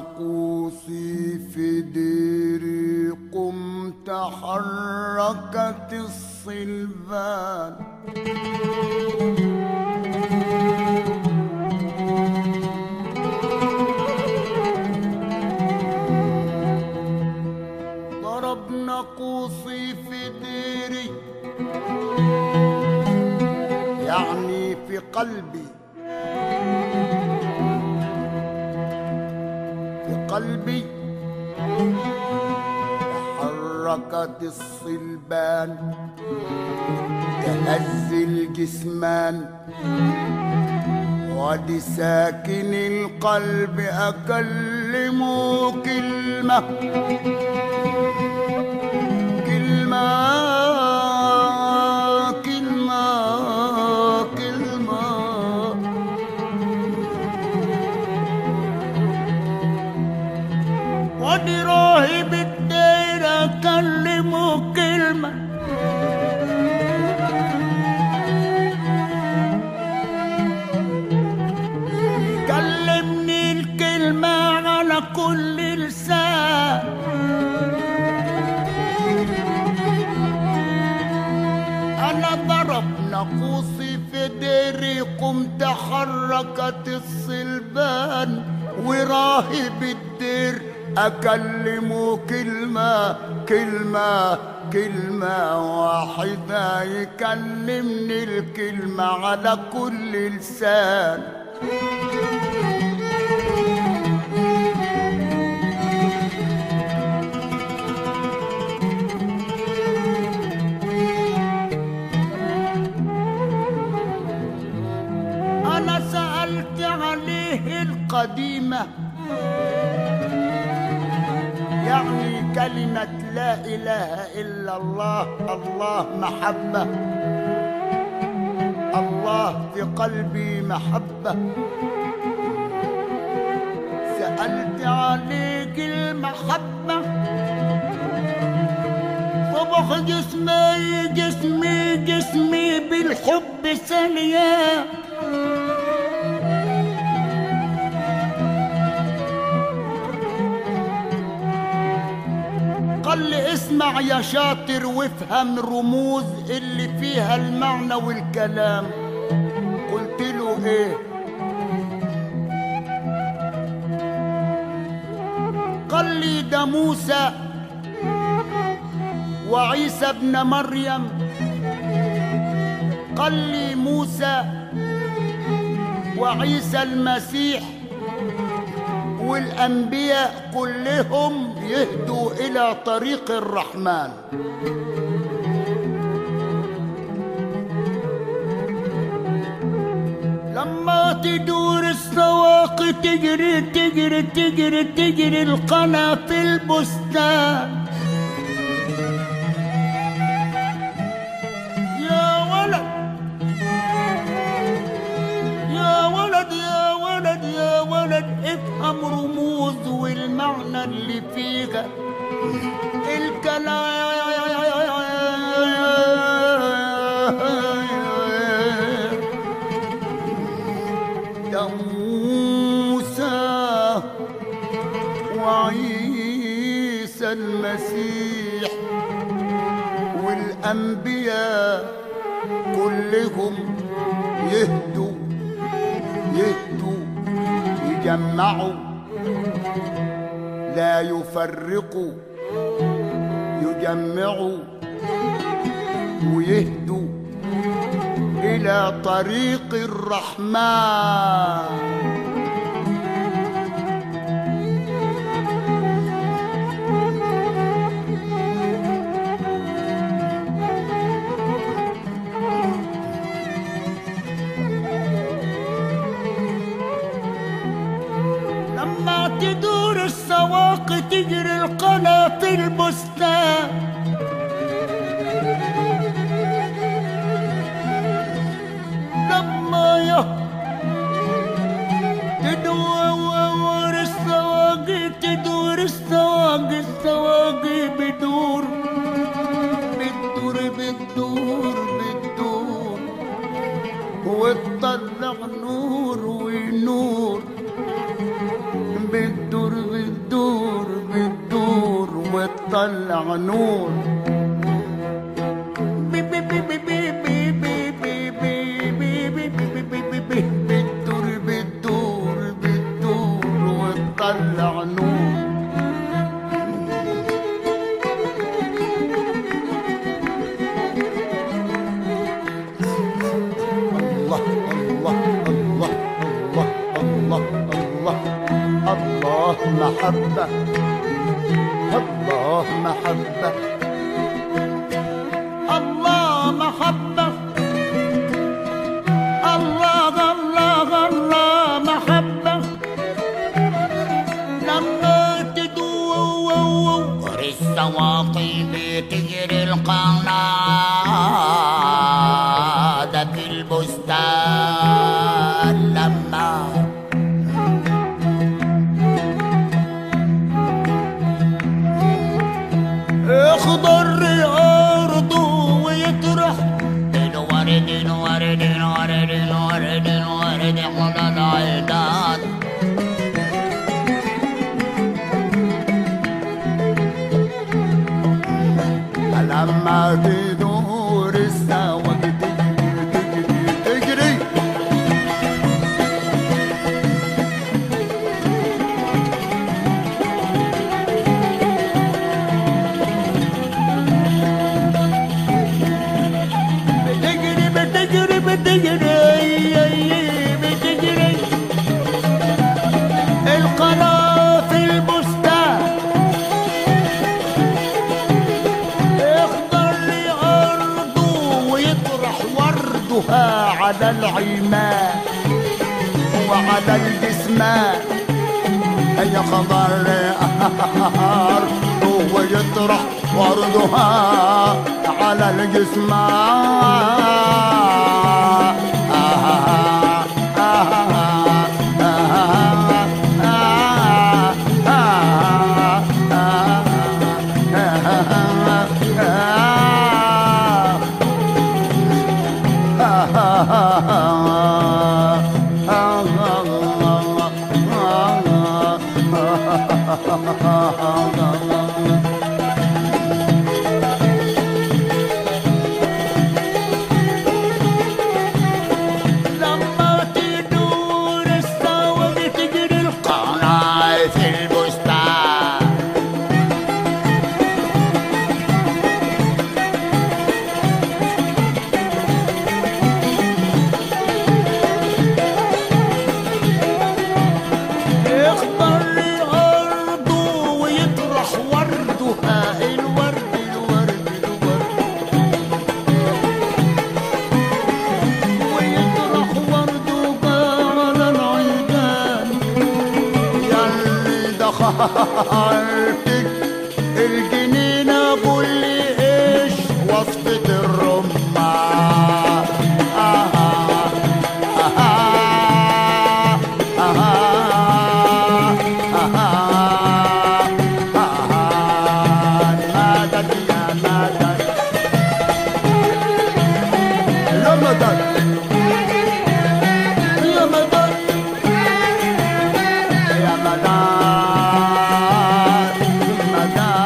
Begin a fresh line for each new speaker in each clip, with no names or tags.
ناقوسي في ديري قمت حركت الصلبان ضرب ناقوسي في ديري يعني في قلبي في قلبي تحركت الصلبان تهز الجسمان ودي ساكن القلب أكلمه كلمة كلمة كلمة كلمة ودي راهب الدير أكلمه كلمة كلمني الكلمة على كل لسان أنا ضرب ناقوسي في ديري قمت حركت الصلبان وراهب الدير أكلمه كلمة كلمة كلمة واحدة يكلمني الكلمة على كل لسان أنا سألت عليه القديمة يعني كلمة لا إله إلا الله الله محبة الله في قلبي محبة سألت عليك المحبة صبح جسمي جسمي جسمي بالحب سليان قال لي اسمع يا شاطر وافهم رموز اللي فيها المعنى والكلام قلت له ايه قال لي ده موسى وعيسى ابن مريم قال لي موسى وعيسى المسيح والأنبياء كلهم يهدوا إلى طريق الرحمن لما تدور السواق تجري تجري تجري تجري القنا في البستان يا ولد يا ولد يا ولد يا ولد افهم رموز والمعنى اللي فيها الكلام ده موسى وعيسى المسيح والأنبياء كلهم يهدوا يهدوا يجمعوا لا يفرقوا يجمعوا ويهدوا إلى طريق الرحمن لما تدور السواق تجري القنا في البستان لما يه تدور السواقي تدور السواقي السواقي بدور بتدور بتدور بتدور وتطلع نور ونور بتدور وتطلع نور بي بي بي بي بي بي بي بي بي بي بي بي بي بي بي بتدور بتدور بتدور وتطلع نور الله الله الله الله الله الله الله محبة الله محبة الله محبة الله الله الله محبة لما تدور السواقي بتجري القناة في البستان لما اخضر ارضه ويطرح الورد الورد الورد الورد الورد على العيدان لما تدور السوا تجري تجري تجري بتجري بتجري بتجري بتجري القناة في البستان يخضر أرضه ويطرح وردها على العماء وعلى الجسمان هي خضر أرضه ويطرح وردها على الجسمان لما تدور السوا تجري القناة في البستان يخضر أرضه ويطرح وردها الورد الورد الورد ويطرح وردها على العيدان ياللي دخلتك الجنينة قول لي ايش وصفة الرمان آه آه آه آه مدد يا مدد يا مدد يا مدد يا مدد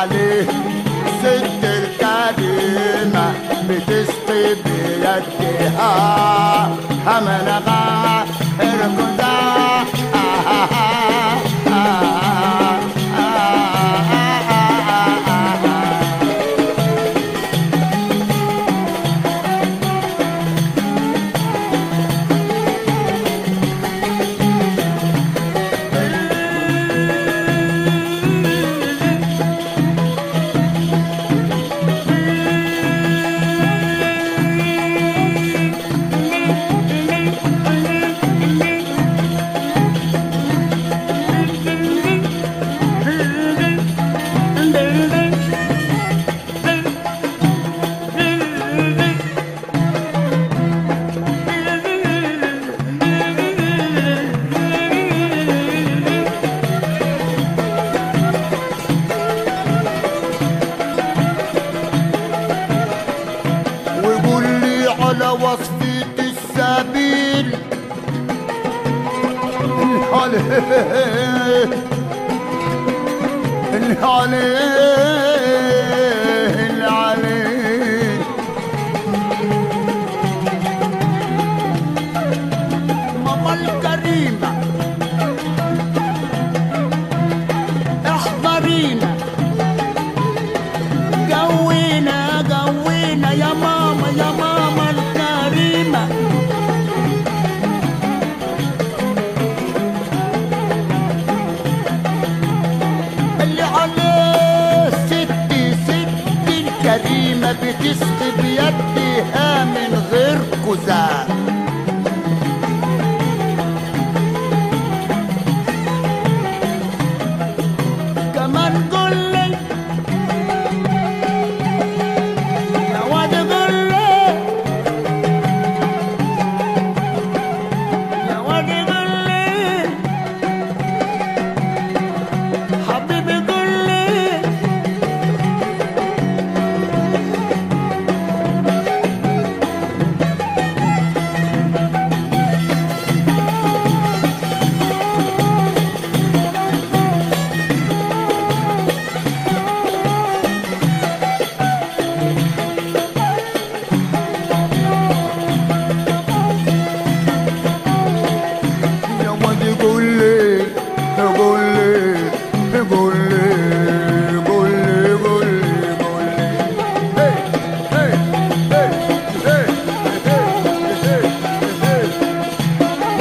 عليه ست الكريمة بتسقي بيدها همنغا اركضا وقول لي على وصفة السبيل الحليه الحليه العليه ماما الكريمة احضرينا جوينا جوينا يا ماما يا ماما الكريمة اللي عليه ستي ستي الكريمة بتسقي بيدها من غير كزار كمان قول لي يا واد قول لي يا واد قول لي حبيبي قول لي يا واد قول لي قول لي قول لي قول لي قول لي قول لي هي هي هي هي هي هي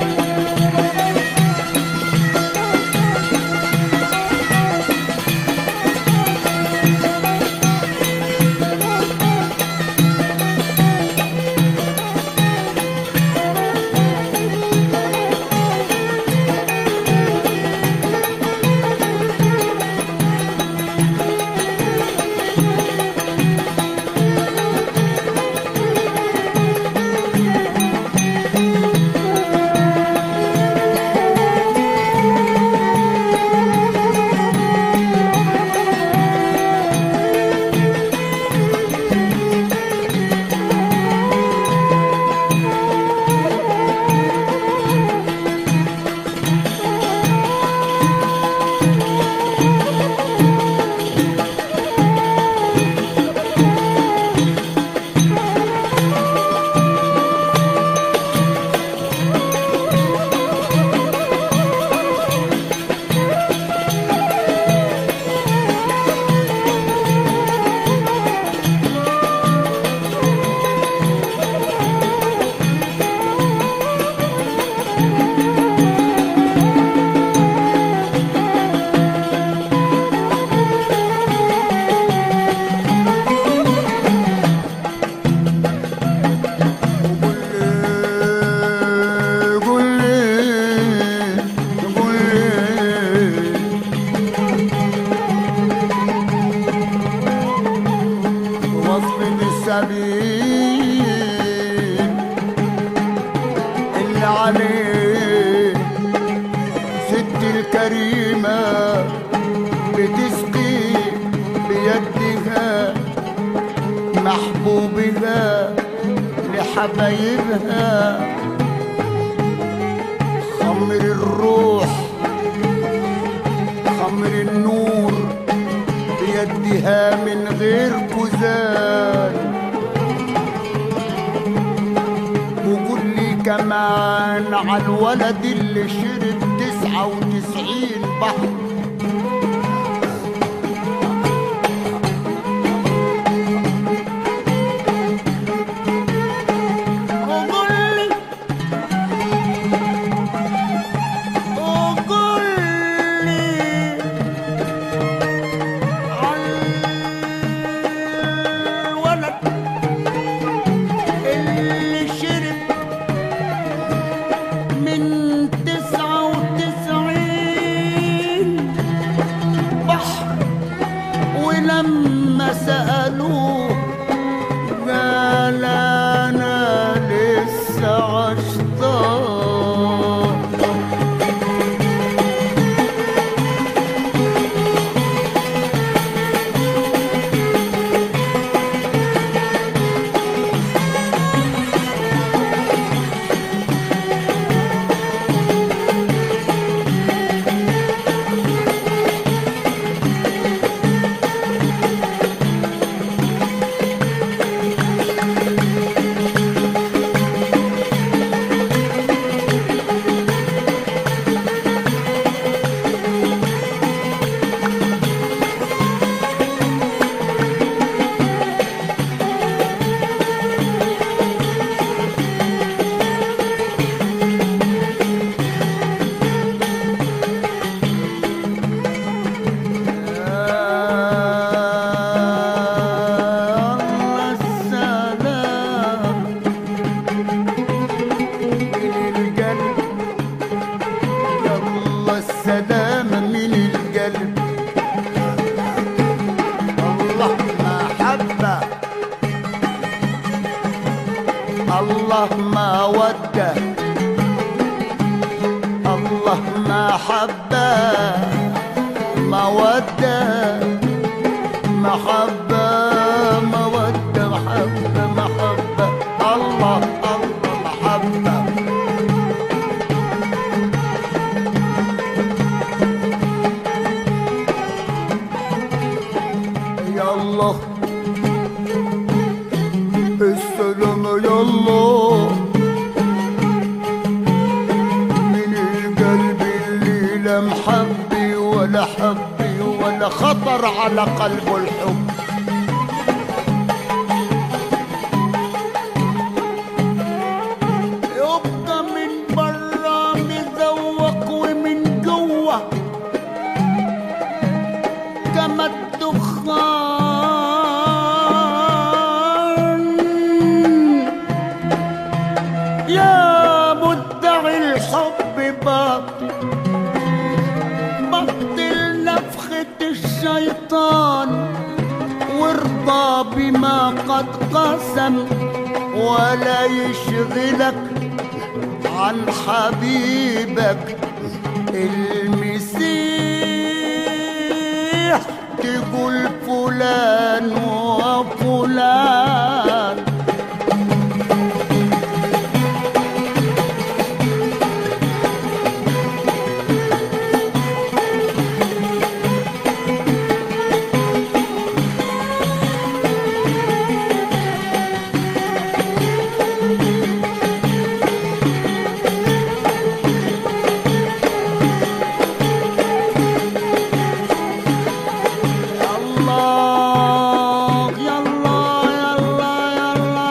قول لي قول لي وصفة السبيل اللي عليه ست الكريمة بتسقي بيدها محبوبها لحبايبها خمر الروح خمر النور فيها من غير كوزان وقول لي كمان على الولد اللي شرب تسعة وتسعين بحر وقول لي وقول لي الولد اللي شرب من تسعة وتسعين بحر ولما سألوه قال أنا لسه عشتار الله السلام من القلب الله السلام من القلب الله محبة الله مودة الله محبة مودة محبة مودة محبة محبة الله الله محبة يا الله السلام يا الله من القلب اللي لا محبي ولا حبي ولا خطر على قلبه الحب يبقى من برا مزوق ومن جوه كما الدخان يا مدعي الحب باطل بطل نفخة الشيطان وارضى بما قد قسم ولا يشغلك عن حبيبك المسيح تقول فلان وفلان الله يلا يلا يلا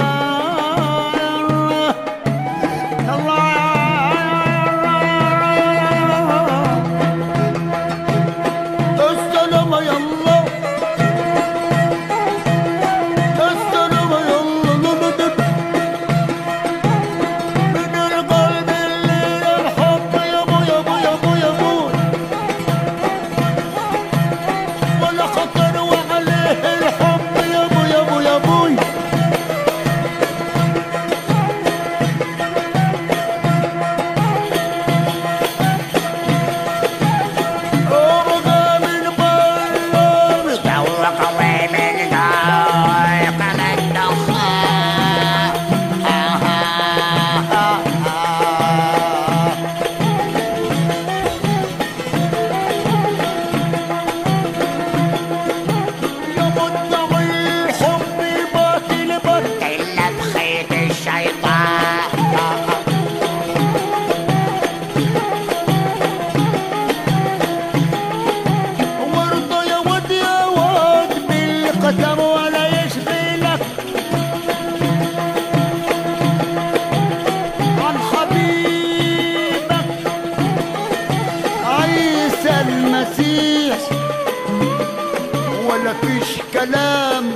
يلا يلا السلام يلا السلام يلا من القلب اللي الحب يا ابو يا ابو يا ابو يا ابو ولا خطر وعليه الحب يا ابو يا ابو يا ابوي ابقى من برا مفيش كلام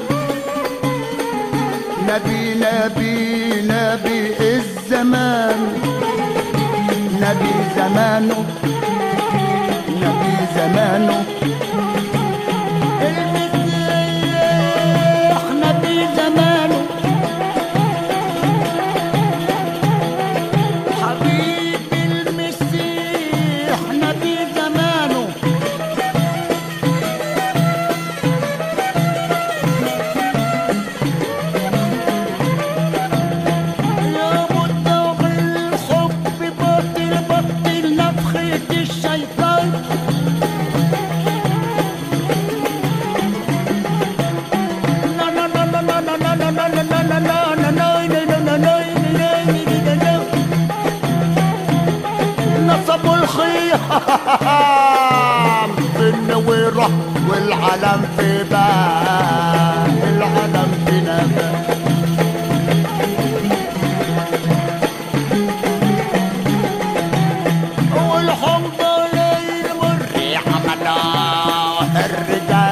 نبي نبي نبي الزمان نبي زمانه نبي زمانه المسيح نبي زمانه حبيب المسيح نبي زمانه يا مدعو الحب بطل بطل نفخة الشيطان لا لا لا لا لا لا لا لا لا لا لا لا لا لا لا لا لا لا لا نصبوا الخيام في النويرة والعلم في باب العلم في نبات والحب ليل والريح ملاح الرجال